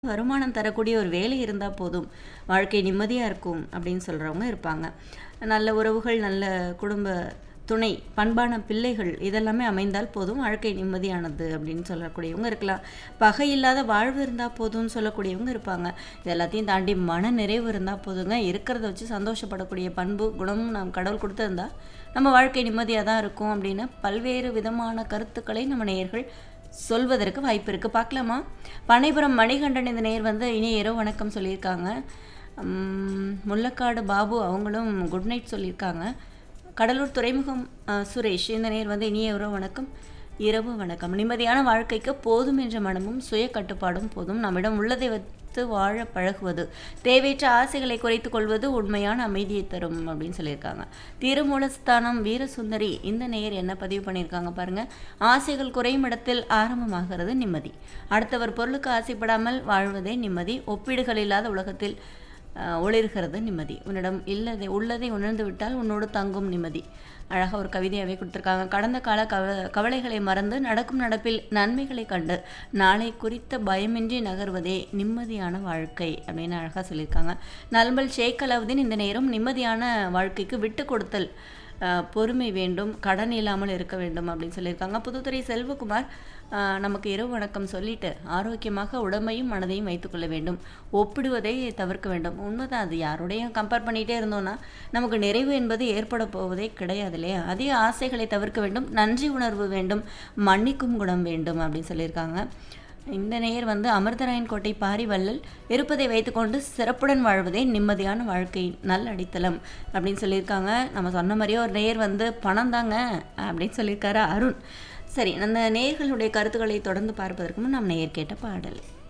வருமானம் தரக்கூடிய ஒரு வேலை இருந்தால் போதும் வாழ்க்கை நிம்மதியாக இருக்கும் அப்படின்னு சொல்கிறவங்க இருப்பாங்க நல்ல உறவுகள் நல்ல குடும்ப துணை பண்பான பிள்ளைகள் இதெல்லாமே அமைந்தால் போதும் வாழ்க்கை நிம்மதியானது அப்படின்னு சொல்லக்கூடியவங்க இருக்கலாம் பகை இல்லாத வாழ்வு இருந்தால் போதும்னு சொல்லக்கூடியவங்க இருப்பாங்க இது எல்லாத்தையும் தாண்டி மன நிறைவு இருந்தால் போதுங்க இருக்கிறத வச்சு சந்தோஷப்படக்கூடிய பண்பு குணமும் நாம் கடவுள் கொடுத்திருந்தா நம்ம வாழ்க்கை நிம்மதியாக தான் இருக்கும் அப்படின்னு பல்வேறு விதமான கருத்துக்களை நம்ம நேயர்கள் சொல்வதற்கு வாய்ப்பு இருக்குது பார்க்கலாமா பனைபுரம் மணிகண்டன் இந்த நேர் வந்து இனிய இரவு வணக்கம் சொல்லியிருக்காங்க உம், முள்ளக்காடு பாபு அவங்களும் குட் நைட் சொல்லியிருக்காங்க கடலூர் துறைமுகம் அஹ், சுரேஷ் இந்த நேர் வந்து இனிய இரவு வணக்கம் இரவு வணக்கம் நிம்மதியான வாழ்க்கைக்கு போதும் என்ற மனமும் சுய கட்டுப்பாடும் போதும் நம்மிடம் உள்ளதை வைத்து வாழ பழகுவது தேவையற்ற ஆசைகளை குறைத்துக் கொள்வது உண்மையான அமைதியை தரும் அப்படின்னு சொல்லியிருக்காங்க திருமூலஸ்தானம் வீரசுந்தரி இந்த நேயர் என்ன பதிவு பண்ணியிருக்காங்க பாருங்க ஆசைகள் குறையும் இடத்தில் ஆரம்பமாகிறது நிம்மதி அடுத்தவர் பொருளுக்கு ஆசைப்படாமல் வாழ்வதே நிம்மதி ஒப்பீடுகள் இல்லாத உலகத்தில் அஹ், ஒளிர்கிறது நிம்மதி உன்னிடம் இல்லதை உள்ளதை உணர்ந்து விட்டால் உன்னோடு தங்கும் நிம்மதி அழகாக ஒரு கவிதையாகவே கொடுத்துருக்காங்க கடந்த கால கவ கவலைகளை மறந்து நடக்கும் நடப்பில் நன்மைகளை கண்டு நாளை குறித்த பயமின்றி நகர்வதே நிம்மதியான வாழ்க்கை அப்படின்னு அழகாக சொல்லியிருக்காங்க நல்மல் ஷேக் அலாவுதீன் இந்த நேரம் நிம்மதியான வாழ்க்கைக்கு விட்டு கொடுத்தல் அஹ், பொறுமை வேண்டும் கடன் இல்லாமல் இருக்க வேண்டும் அப்படின்னு சொல்லியிருக்காங்க புதுத்துறை செல்வகுமார் அஹ், நமக்கு இரவு வணக்கம் சொல்லிட்டு ஆரோக்கியமாக உடம்பையும் மனதையும் வைத்துக்கொள்ள வேண்டும் ஒப்பிடுவதை தவிர்க்க வேண்டும் உண்மைதான் அது யாரோடையும் கம்பேர் பண்ணிகிட்டே இருந்தோம்னா நமக்கு நிறைவு என்பது ஏற்பட போவதே கிடையாது இல்லையா அதிக ஆசைகளை தவிர்க்க வேண்டும் நன்றி உணர்வு வேண்டும் மன்னிக்கும் குணம் வேண்டும் அப்படின்னு சொல்லியிருக்காங்க இந்த நேயர் வந்து அமிர்தராயன் கோட்டை பாரிவள்ளல் இருப்பதை வைத்துக்கொண்டு சிறப்புடன் வாழ்வதே நிம்மதியான வாழ்க்கை நல்ல அடித்தளம் அப்படின்னு சொல்லியிருக்காங்க நம்ம சொன்ன மாதிரியே ஒரு நேயர் வந்து பணம் தாங்க அப்படின்னு சொல்லியிருக்காரு அருண் சரி அந்த நேயர்களுடைய கருத்துக்களை தொடர்ந்து பார்ப்பதற்கு முன் நாம் நேயர் கேட்ட பாடல்